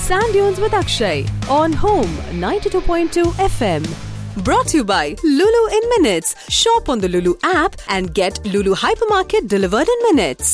Sand Dunes with Akshay on Home 92.2 FM. Brought to you by Lulu in Minutes. Shop on the Lulu app and get Lulu Hypermarket delivered in minutes.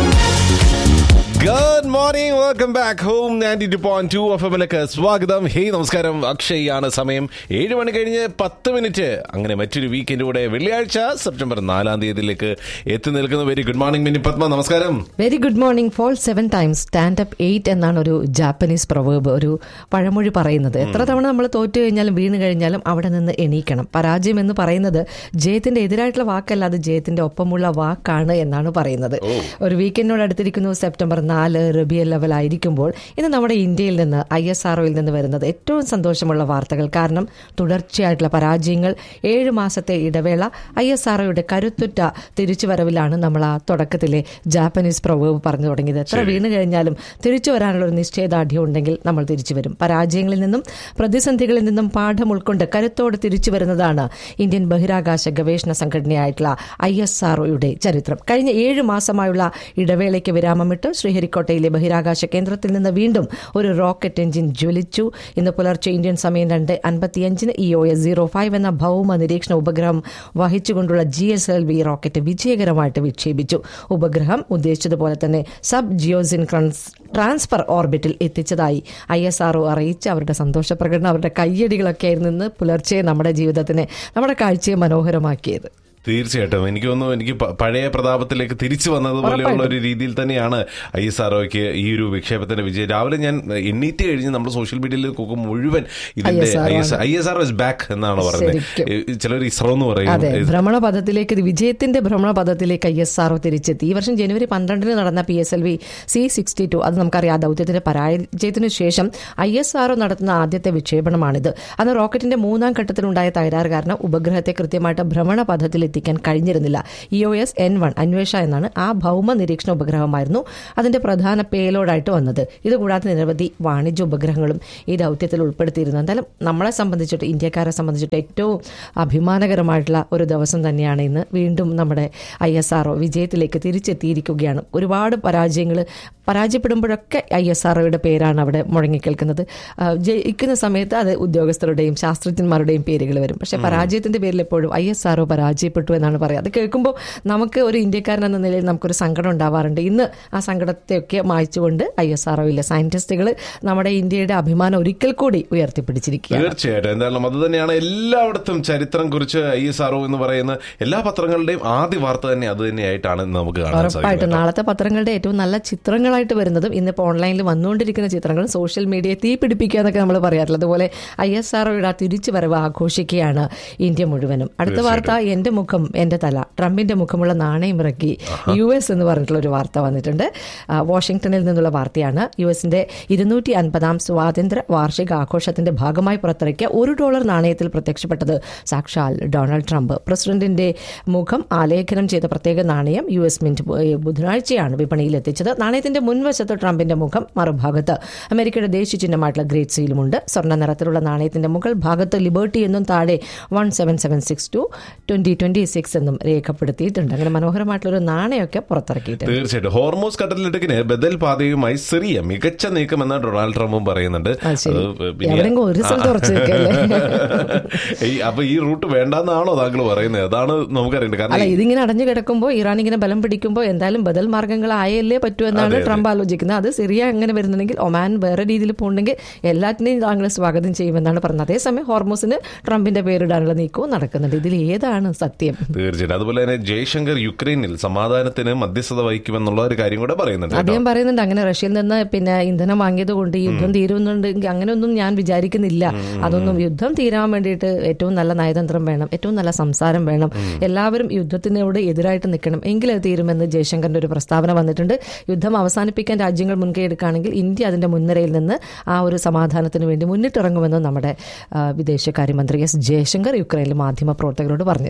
Good morning welcome back home ninety two point two F എമ്മിലേക്ക് സ്വാഗതം hey നമസ്കാരം അക്ഷയ് ആണ് സമയം ഏഴ് മണി കഴിഞ്ഞ് പത്ത് minute അങ്ങനെ മറ്റൊരു വീക്കെൻഡ് കൂടെ വെള്ളിയാഴ്ച സെപ്റ്റംബർ നാലാം തീയതിയിലേക്ക് എത്തി നിൽക്കുന്ന very good morning Mini Padma നമസ്കാരം very good morning fall seven times stand up eight എന്നാണ് ഒരു ജാപ്പനീസ് പ്രൊവേബ് ഒരു പഴമൊഴി പറയുന്നത് എത്ര തവണ നമ്മൾ തോറ്റു കഴിഞ്ഞാലും വീണ് കഴിഞ്ഞാലും അവിടെ നിന്ന് എണീക്കണം പരാജയം എന്ന് പറയുന്നത് ജയത്തിന്റെ എതിരായിട്ടുള്ള വാക്കല്ല അത് ജയത്തിന്റെ ഒപ്പമുള്ള വാക്കാണ് എന്നാണ് പറയുന്നത് ഒരു വീക്കെൻഡിനോട് അടുത്തിരിക്കുന്നു സെപ്റ്റംബർ നാല് റബിയ ലെവൽ ആയിരിക്കുമ്പോൾ ഇന്ന് നമ്മുടെ ഇന്ത്യയിൽ നിന്ന് ഐ എസ് ആർഒയിൽ നിന്ന് വരുന്നത് ഏറ്റവും സന്തോഷമുള്ള വാർത്തകൾ കാരണം തുടർച്ചയായിട്ടുള്ള പരാജയങ്ങൾ ഏഴ് മാസത്തെ ഇടവേള ഐ എസ് ആർഒയുടെ കരുത്തുറ്റ തിരിച്ചുവരവിലാണ് നമ്മൾ ആ തുടക്കത്തിലെ ജാപ്പനീസ് പ്രൊവേബ് പറഞ്ഞു തുടങ്ങിയത് എത്ര വീണ് കഴിഞ്ഞാലും തിരിച്ചു വരാനുള്ള ഒരു നിശ്ചയദാർഢ്യം ഉണ്ടെങ്കിൽ നമ്മൾ തിരിച്ചു വരും പരാജയങ്ങളിൽ നിന്നും പ്രതിസന്ധികളിൽ നിന്നും പാഠം ഉൾക്കൊണ്ട് കരുത്തോടെ തിരിച്ചു വരുന്നതാണ് ഇന്ത്യൻ ബഹിരാകാശ ഗവേഷണ സംഘടനയായിട്ടുള്ള ഐ എസ് ആർഒയുടെ ചരിത്രം കഴിഞ്ഞ ഏഴ് മാസമായുള്ള ഇടവേളയ്ക്ക് വിരാമമിട്ട് ശ്രീഹരിക്കോട്ടയിലെ ബഹിരാകാശ കേന്ദ്രത്തിൽ നിന്ന് വീണ്ടും ഒരു റോക്കറ്റ് എഞ്ചിൻ ജ്വലിച്ചു ഇന്ന് പുലർച്ചെ ഇന്ത്യൻ സമയം രണ്ട് അൻപത്തിയഞ്ചിന് E O S zero five എന്ന ഭൗമ നിരീക്ഷണ ഉപഗ്രഹം വഹിച്ചുകൊണ്ടുള്ള G S L V rocket വിജയകരമായിട്ട് വിക്ഷേപിച്ചു ഉപഗ്രഹം ഉദ്ദേശിച്ചതുപോലെ തന്നെ സബ് ജിയോസിൻ ട്രാൻസ്ഫർ ഓർബിറ്റിൽ എത്തിച്ചതായി ഐ എസ് ആർഒ അറിയിച്ച് അവരുടെ സന്തോഷ പ്രകടനം അവരുടെ കയ്യടികളൊക്കെ ആയിരുന്നു ഇന്ന് പുലർച്ചെ നമ്മുടെ ജീവിതത്തിനെ നമ്മുടെ കാഴ്ചയെ മനോഹരമാക്കിയത് തീർച്ചയായിട്ടും എനിക്ക് തോന്നുന്നു എനിക്ക് പ- പഴയ പ്രതാപത്തിലേക്ക് തിരിച്ചു വന്നതുപോലെയുള്ള ഒരു രീതിയിൽ തന്നെയാണ് ഐ എസ് ആർഒക്ക് ഈ ഒരു വിക്ഷേപത്തിന്റെ വിജയം രാവിലെ ഞാൻ എണ്ണീറ്റ് കഴിഞ്ഞ് നമ്മുടെ സോഷ്യൽ മീഡിയയിൽ നോക്കും മുഴുവൻ ഇതിന്റെ ISRO I S I S R S back എന്നാണ് പറയുന്നത് ശരിക്കും. ചിലർ ഇസ്രോ എന്ന് പറയും അതെ ഭ്രമണപഥത്തിലേക്ക് ഇത് വിജയത്തിന്റെ ഭ്രമണപഥത്തിലേക്ക് ഐ എസ് ആർഒ തിരിച്ചെത്തി ഈ വർഷം ജനുവരി പന്ത്രണ്ടിന് നടന്ന P S L V C sixty two അത് നമുക്കറിയാം ആ ദൗത്യത്തിന്റെ പരാജയത്തിനു ശേഷം ഐ എസ് ആർഒ നടത്തുന്ന ആദ്യത്തെ വിക്ഷേപണമാണിത് അന്ന് റോക്കറ്റിന്റെ മൂന്നാം ഘട്ടത്തിലുണ്ടായ തകരാറ് കാരണം ഉപഗ്രഹത്തെ കൃത്യമായിട്ട് ഭ്രമണപഥത്തിൽ എത്തിക്കാൻ കഴിഞ്ഞിരുന്നില്ല E O S N one Anvesha എന്നാണ് ആ ഭൗമ നിരീക്ഷണ ഉപഗ്രഹമായിരുന്നു അതിന്റെ പ്രധാന പേലോഡായിട്ട് വന്നത് ഇതുകൂടാതെ നിരവധി വാണിജ്യ ഉപഗ്രഹങ്ങളും ഈ ദൗത്യത്തിൽ ഉൾപ്പെടുത്തിയിരുന്നു എന്തായാലും നമ്മളെ സംബന്ധിച്ചിട്ട് ഇന്ത്യക്കാരെ സംബന്ധിച്ചിട്ട് ഏറ്റവും അഭിമാനകരമായിട്ടുള്ള ഒരു ദിവസം തന്നെയാണ് ഇന്ന് വീണ്ടും നമ്മുടെ ഐ എസ് ആർഒ വിജയത്തിലേക്ക് തിരിച്ചെത്തിയിരിക്കുകയാണ് ഒരുപാട് പരാജയങ്ങൾ പരാജയപ്പെടുമ്പോഴൊക്കെ ഐ എസ് ആർഒയുടെ പേരാണ് അവിടെ മുഴങ്ങിക്കേൾക്കുന്നത് ആ, ജയിക്കുന്ന സമയത്ത് അത് ഉദ്യോഗസ്ഥരുടെയും ശാസ്ത്രജ്ഞന്മാരുടെയും പേരുകൾ വരും പക്ഷെ പരാജയത്തിന്റെ പേരിൽ എപ്പോഴും ഐ എസ് ആർഒ പരാജയപ്പെട്ടു എന്നാണ് പറയുക അത് കേൾക്കുമ്പോൾ നമുക്ക് ഒരു ഇന്ത്യക്കാരൻ എന്ന നിലയിൽ നമുക്കൊരു സങ്കടം ഉണ്ടാവാറുണ്ട് ഇന്ന് ആ സങ്കടത്തെയൊക്കെ മായ്ച്ചുകൊണ്ട് ഐ എസ് ആർഒയിലെ സയന്റിസ്റ്റുകൾ നമ്മുടെ ഇന്ത്യയുടെ അഭിമാനം ഒരിക്കൽ കൂടി ഉയർത്തിപ്പിടിച്ചിരിക്കുകയാണ് തീർച്ചയായിട്ടും എന്തായാലും അത് തന്നെയാണ് എല്ലായിടത്തും ചരിത്രം കുറിച്ച് ഐ എസ് ആർഒ എന്ന് പറയുന്ന എല്ലാ പത്രങ്ങളുടെയും ആദ്യ വാർത്ത തന്നെ അത് തന്നെയായിട്ടാണ് ഇന്ന് നമുക്ക് കാണാൻ ഉറപ്പായിട്ടും സാധിക്കുന്നത് നാളത്തെ പത്രങ്ങളുടെ ഏറ്റവും നല്ല ചിത്രങ്ങളായിട്ട് വരുന്നതും ഇന്നിപ്പോൾ ഓൺലൈനിൽ വന്നുകൊണ്ടിരിക്കുന്ന ചിത്രങ്ങളും സോഷ്യൽ മീഡിയയെ തീ പിടിപ്പിക്കുക എന്നൊക്കെ നമ്മൾ പറയാറില്ല അതുപോലെ ഐ എസ് ആർഒയുടെ ആ തിരിച്ചുവരവ് ആഘോഷിക്കുകയാണ് ഇന്ത്യ മുഴുവനും അടുത്ത വാർത്ത എന്റെ മുഖം എന്റെ തല ട്രംപിന്റെ മുഖമുള്ള നാണയം ഇറക്കി യു എസ് എന്ന് പറഞ്ഞിട്ടുള്ള ഒരു വാർത്ത വന്നിട്ടുണ്ട് ആ, വാഷിംഗ്ടണിൽ നിന്നുള്ള വാർത്തയാണ് യു എസിന്റെ ഇരുന്നൂറ്റി അൻപതാം സ്വാതന്ത്ര്യ വാർഷിക ആഘോഷത്തിന്റെ ഭാഗമായി പുറത്തിറക്കിയ ഒരു ഡോളർ നാണയത്തിൽ പ്രത്യക്ഷപ്പെട്ടത് സാക്ഷാൽ ഡൊണാൾഡ് ട്രംപ് പ്രസിഡന്റിന്റെ മുഖം ആലേഖനം ചെയ്ത പ്രത്യേക നാണയം യു എസ് മിന്റ് ബു- ഏ, ബുധനാഴ്ചയാണ് വിപണിയിൽ എത്തിച്ചത് നാണയത്തിന്റെ മുൻവശത്ത് ട്രംപിന്റെ മുഖം മറുഭാഗത്ത് അമേരിക്കയുടെ ദേശീയ ചിഹ്നമായിട്ടുള്ള ഗ്രേറ്റ് സീലുമുണ്ട് സ്വർണ്ണ നിറത്തിലുള്ള നാണയത്തിന്റെ മുകൾ ഭാഗത്ത് ലിബർട്ടി എന്നും താഴെ one seven seven six to twenty twenty six എന്നും രേഖപ്പെടുത്തിയിട്ടുണ്ട് അങ്ങനെ മനോഹരമായിട്ടുള്ള ഒരു നാണയമൊക്കെ പുറത്തിറക്കിയിട്ടുണ്ട് തീർച്ചയായിട്ടും ഹോർമോസ് കടലിടുക്കിന് ബദൽ പാതയുമായി സിറിയ മികച്ച നീക്കമെന്ന് ഡൊണാൾഡ് ട്രംപും പറയുന്നുണ്ട് അത് ശരി. അത് പിന്നെ- എവിടെയെങ്കിലും ഒരു സ്ഥലത്ത് ഉറച്ചു നിൽക്കല്ലേ? ഈ- അപ്പൊ ഈ റൂട്ട് വേണ്ടെന്നാണോ താങ്കൾ പറയുന്നത് അതാണ് നമുക്കറിയേണ്ടത് അല്ല കാരണം ഇതിങ്ങനെ അടഞ്ഞു കിടക്കുമ്പോൾ ഇറാൻ ഇങ്ങനെ ബലം പിടിക്കുമ്പോൾ എന്തായാലും ബദൽ മാർഗ്ഗങ്ങൾ ആയല്ലേ പറ്റൂ എന്നാണ് ട്രംപ് ആലോചിക്കുന്നത് അത് സിറിയ അങ്ങനെ വരുന്നുണ്ടെങ്കിൽ ഒമാൻ വേറെ രീതിയിൽ പോകുന്നുണ്ടെങ്കിൽ എല്ലാറ്റിനെയും താങ്കൾ സ്വാഗതം ചെയ്യുമെന്നാണ് പറഞ്ഞത് അതേസമയം ഹോർമോസിന് ട്രംപിന്റെ പേരിടാനുള്ള നീക്കവും നടക്കുന്നുണ്ട് ഇതിൽ ഏതാണ് സത്യം തീർച്ചയായിട്ടും അതുപോലെ തന്നെ ജയശങ്കർ യുക്രൈനിൽ സമാധാനത്തിന് മധ്യസ്ഥത വഹിക്കുമെന്നുള്ള ഒരു കാര്യം കൂടെ പറയുന്നുണ്ട് കേട്ടോ. അദ്ദേഹം പറയുന്നുണ്ട് അങ്ങനെ റഷ്യയിൽ നിന്ന് പിന്നെ ഇന്ധനം വാങ്ങിയത് കൊണ്ട് ഈ യുദ്ധം തീരുന്നുണ്ടെങ്കിൽ അങ്ങനെയൊന്നും ഞാൻ വിചാരിക്കുന്നില്ല അതൊന്നും യുദ്ധം തീരാൻ വേണ്ടിയിട്ട് ഏറ്റവും നല്ല നയതന്ത്രം വേണം ഏറ്റവും നല്ല സംസാരം വേണം എല്ലാവരും യുദ്ധത്തിനോട് എതിരായിട്ട് നിൽക്കണം എങ്കിൽ അത് തീരുമെന്ന് ജയശങ്കറിന്റെ ഒരു പ്രസ്താവന വന്നിട്ടുണ്ട് യുദ്ധം അവസാനിപ്പിക്കാൻ രാജ്യങ്ങൾ മുൻകൈ എടുക്കുകയാണെങ്കിൽ ഇന്ത്യ അതിന്റെ മുൻനിരയിൽ നിന്ന് ആ ഒരു സമാധാനത്തിന് വേണ്ടി മുന്നിട്ടിറങ്ങുമെന്ന് നമ്മുടെ ആ, വിദേശകാര്യമന്ത്രി എസ് ജയശങ്കർ യുക്രൈനിലെ മാധ്യമ പ്രവർത്തകരോട് പറഞ്ഞിട്ടുണ്ട് തീർച്ചയായും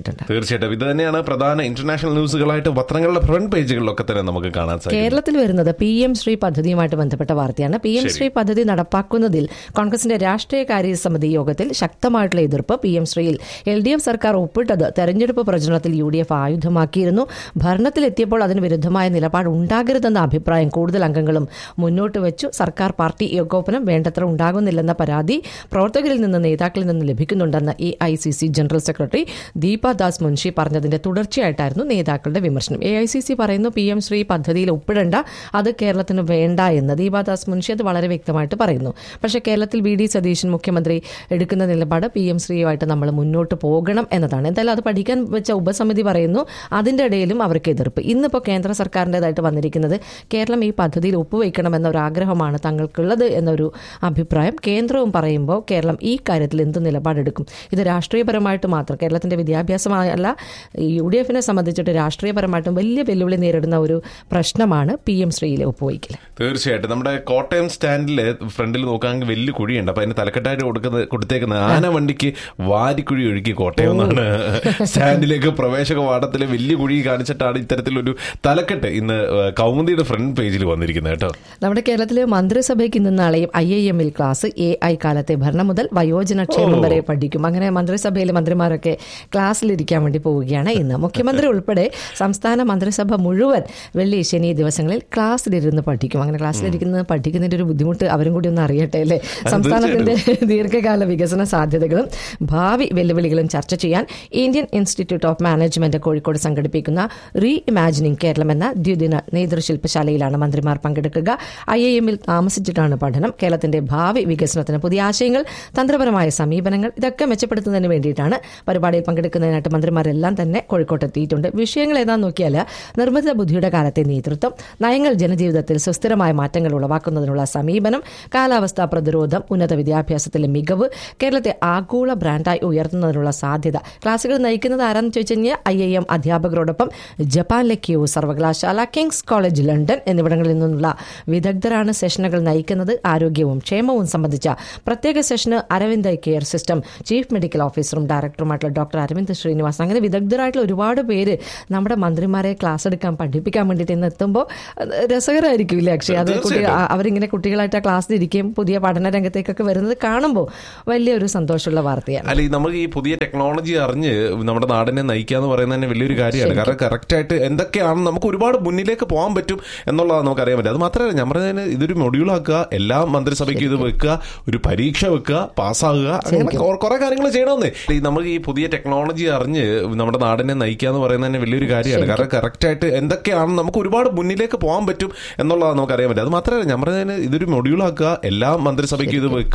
തീർച്ചയായിട്ടും ഇത് തന്നെയാണ് പ്രധാന ഇന്റർനാഷണൽ ന്യൂസുകളായിട്ട് പത്രങ്ങളുടെ ഫ്രണ്ട് പേജുകളിലൊക്കെ തന്നെ നമുക്ക് കാണാൻ സാധിക്കും കേരളത്തിൽ വരുന്നത് പി എം ശ്രീ പദ്ധതിയുമായിട്ട് ബന്ധപ്പെട്ട വാർത്തയാണ് പി എം ശ്രീ പദ്ധതി നടപ്പാക്കുന്നതിൽ കോൺഗ്രസിന്റെ രാഷ്ട്രീയ കാര്യ സമിതി യോഗത്തിൽ ശക്തമായിട്ടുള്ള എതിർപ്പ് പി എം ശ്രീയിൽ എൽ ഡി എഫ് സർക്കാർ ഒപ്പിട്ടത് തെരഞ്ഞെടുപ്പ് പ്രചരണത്തിൽ യു ഡി എഫ് ആയുധമാക്കിയിരുന്നു ഭരണത്തിലെത്തിയപ്പോൾ അതിന് വിരുദ്ധമായ നിലപാട് ഉണ്ടാകരുതെന്ന അഭിപ്രായം കൂടുതൽ അംഗങ്ങളും മുന്നോട്ട് വെച്ചു സർക്കാർ പാർട്ടി ഏകോപനം വേണ്ടത്ര ഉണ്ടാകുന്നില്ലെന്ന പരാതി പ്രവർത്തകരിൽ നിന്ന് നേതാക്കളിൽ നിന്ന് ലഭിക്കുന്നുണ്ടെന്ന് A I C C general secretary Deepa Das Munshi പറഞ്ഞതിന്റെ തുടർച്ചയായിട്ടായിരുന്നു നേതാക്കളുടെ വിമർശനം എ ഐ സി സി പറയുന്നു പി എം ശ്രീ പദ്ധതിയിൽ ഒപ്പിടേണ്ട അത് കേരളത്തിന് വേണ്ട എന്ന് ദീപാദാസ് മുൻഷി അത് വളരെ വ്യക്തമായിട്ട് പറയുന്നു പക്ഷേ കേരളത്തിൽ വി ഡി സതീശൻ മുഖ്യമന്ത്രി എടുക്കുന്ന നിലപാട് പി എം ശ്രീയുമായിട്ട് നമ്മൾ മുന്നോട്ട് പോകണം എന്നതാണ് എന്തായാലും അത് പഠിക്കാൻ വെച്ച ഉപസമിതി പറയുന്നു അതിന്റെ ഇടയിലും അവർക്ക് എതിർപ്പ് ഇന്നിപ്പോൾ കേന്ദ്ര സർക്കാരിൻ്റെതായിട്ട് വന്നിരിക്കുന്നത് കേരളം ഈ പദ്ധതിയിൽ ഒപ്പുവയ്ക്കണമെന്ന ഒരു ആഗ്രഹമാണ് തങ്ങൾക്കുള്ളത് എന്നൊരു അഭിപ്രായം കേന്ദ്രവും പറയുമ്പോൾ കേരളം ഈ കാര്യത്തിൽ എന്ത് നിലപാടെടുക്കും ഇത് രാഷ്ട്രീയപരമായിട്ട് മാത്രം കേരളത്തിന്റെ വിദ്യാഭ്യാസമല്ല യു ഡി എഫിനെ സംബന്ധിച്ചിട്ട് രാഷ്ട്രീയപരമായിട്ടും വലിയ വെല്ലുവിളി നേരിടുന്ന ഒരു പ്രശ്നമാണ് പി എം ശ്രീയിലെ ഒപ്പുവയ്ക്കൽ തീർച്ചയായിട്ടും നമ്മുടെ കോട്ടയം സ്റ്റാൻഡിൽ ഫ്രണ്ടിൽ നോക്കുകയാണെങ്കിൽ വലിയ കുഴിയുണ്ട് അപ്പൊ അതിന് തലക്കെട്ടായിട്ട് കൊടുക്കുന്ന കൊടുത്തേക്കുന്ന ആന വണ്ടിക്ക് വാരിക്കുഴി ഒഴുക്കി കോട്ടയം എന്നാണ് സ്റ്റാൻഡിലേക്ക് പ്രവേശക വാടത്തിലെ വലിയ കുഴി കാണിച്ചിട്ടാണ് ഇത്തരത്തിലൊരു തലക്കെട്ട് ഇന്ന് ഏഹ്, കൗമുദിയുടെ ഫ്രണ്ട് പേജിൽ വന്നിരിക്കുന്നത് കേട്ടോ നമ്മുടെ കേരളത്തിലെ മന്ത്രിസഭയ്ക്ക് ഇന്നും നാളെയും ഐ ഐ എമ്മിൽ ക്ലാസ് എ ഐ കാലത്തെ ഭരണം മുതൽ വയോജനക്ഷേമം വരെ പഠിക്കും അങ്ങനെ മന്ത്രിസഭയിലെ മന്ത്രിമാരൊക്കെ ക്ലാസ്സിലിരിക്കാൻ വേണ്ടി പോവുകയാണ് ഇന്ന് മുഖ്യമന്ത്രി ഉൾപ്പെടെ സംസ്ഥാന മന്ത്രിസഭ മുഴുവൻ വെള്ളി ശനി ദിവസങ്ങളിൽ ക്ലാസ്സിലിരുന്ന് പഠിക്കും അങ്ങനെ ക്ലാസ്സിലിരിക്കുന്നത് പഠിക്കുന്നതിന്റെ ഒരു ബുദ്ധിമുട്ട് അവരും കൂടി ഒന്ന് അറിയട്ടെ അല്ലേ സംസ്ഥാനത്തിന്റെ ദീർഘകാല വികസന സാധ്യതകളും ഭാവി വെല്ലുവിളികളും ചർച്ച ചെയ്യാൻ Indian institute of management Kozhikode സംഘടിപ്പിക്കുന്ന റീ ഇമാജിനിങ് കേരളം എന്ന ദ്വിദിന നേതൃശില്പശാലയിലാണ് മന്ത്രിമാർ പങ്കെടുക്കുക ഐ ഐ എമ്മിൽ താമസിച്ചിട്ടാണ് പഠനം കേരളത്തിന്റെ ഭാവി വികസനത്തിന് പുതിയ ആശയങ്ങൾ തന്ത്രപരമായ സമീപനങ്ങൾ ഇതൊക്കെ മെച്ചപ്പെടുത്തുന്നതിന് വേണ്ടിയിട്ടാണ് പരിപാടിയിൽ പങ്കെടുക്കുന്നതിനായിട്ട് മന്ത്രിമാരെല്ലാം തന്നെ കോഴിക്കോട്ട് എത്തിയിട്ടുണ്ട് വിഷയങ്ങൾ ഏതാന്ന് നോക്കിയാൽ നിർമ്മിത ബുദ്ധിയുടെ കാലത്തെ നേതൃത്വം നയങ്ങൾ ജനജീവിതത്തിൽ സുസ്ഥിരമായ മാറ്റങ്ങൾ ഉളവാക്കുന്നതിനുള്ള സമീപനം കാലാവസ്ഥാ പ്രതിരോധം ഉന്നത വിദ്യാഭ്യാസത്തിലെ മികവ് കേരളത്തെ ആഗോള ബ്രാൻഡായി ഉയർത്തുന്നതിനുള്ള സാധ്യത ക്ലാസുകൾ നയിക്കുന്നത് ആരാന്ന് ചോദിച്ചു കഴിഞ്ഞാൽ ഐ ഐ എം അധ്യാപകരോടൊപ്പം ജപ്പാനിലെ ക്യൂ സർവകലാശാല കിങ്സ് കോളേജ് ലണ്ടൻ എന്നിവിടങ്ങളിൽ നിന്നുള്ള വിദഗ്ധരാണ് സെഷനുകൾ നയിക്കുന്നത് ആരോഗ്യവും ക്ഷേമവും സംബന്ധിച്ച പ്രത്യേക സെഷന് Aravind eye care system chief medical ഓഫീസറും ഡയറക്ടറുമായിട്ടുള്ള ഡോക്ടർ അരവിന്ദ് ശ്രീനിവാസൻ അങ്ങനെ വിദഗ്ധരായിട്ടുള്ള ഒരുപാട് പേര് നമ്മുടെ മന്ത്രിമാരെ ക്ലാസ് എടുക്കാൻ പഠിപ്പിക്കാൻ വേണ്ടിയിട്ട് ഇന്ന് എത്തുമ്പോൾ രസകരമായിരിക്കും ഇല്ലേ അക്ഷയ് അത് കുട്ടി തീർച്ചയായിട്ടും. ആ- അവരിങ്ങനെ കുട്ടികളായിട്ട് ആ ക്ലാസ്സിൽ ഇരിക്കുകയും പുതിയ പഠന രംഗത്തേക്കൊക്കെ വരുന്നത് കാണുമ്പോൾ വലിയൊരു സന്തോഷമുള്ള വാർത്തയാണ് അല്ല ഈ നമുക്ക് ഈ പുതിയ ടെക്നോളജി അറിഞ്ഞ് നമ്മുടെ നാടിനെ നയിക്കുക എന്ന് പറയുന്നത് തന്നെ വലിയൊരു കാര്യമാണ് കാരണം കറക്റ്റ് ആയിട്ട് എന്തൊക്കെയാണ് നമുക്ക് ഒരുപാട് മുന്നിലേക്ക് പോകാൻ പറ്റും എന്നുള്ളതാണ് നമുക്ക് അറിയാൻ പറ്റും അത് മാത്രമല്ല ഞാൻ പറഞ്ഞതിന് ഇതൊരു മൊഡ്യൂളാക്കുക എല്ലാ മന്ത്രിസഭയ്ക്കും ഇത് വെക്കുക ഒരു പരീക്ഷ വെക്കുക പാസ്സാകുക അങ്ങനെ കുറെ കാര്യങ്ങൾ ചെയ്യണമെന്നേ ഈ നമുക്ക് ഈ പുതിയ ടെക്നോളജി അറിഞ്ഞ് നമ്മുടെ നാടിനെ നയിക്കുക എന്ന് പറയുന്നത് തന്നെ വലിയൊരു കാര്യമാണ് കാരണം കറക്റ്റ് ആയിട്ട് എന്തൊക്കെയാണ് നമുക്ക് ഒരുപാട് മുന്നിലേക്ക് പോകാൻ പറ്റും എന്നുള്ളതാണ് നമുക്ക് അറിയാൻ പറ്റും അത് മാത്രമല്ല ഞാൻ പറഞ്ഞതിന് ഇതൊരു മൊഡ്യൂളാക്കുക എല്ലാ മന്ത്രിസഭയ്ക്കും ഇത് വെക്കുക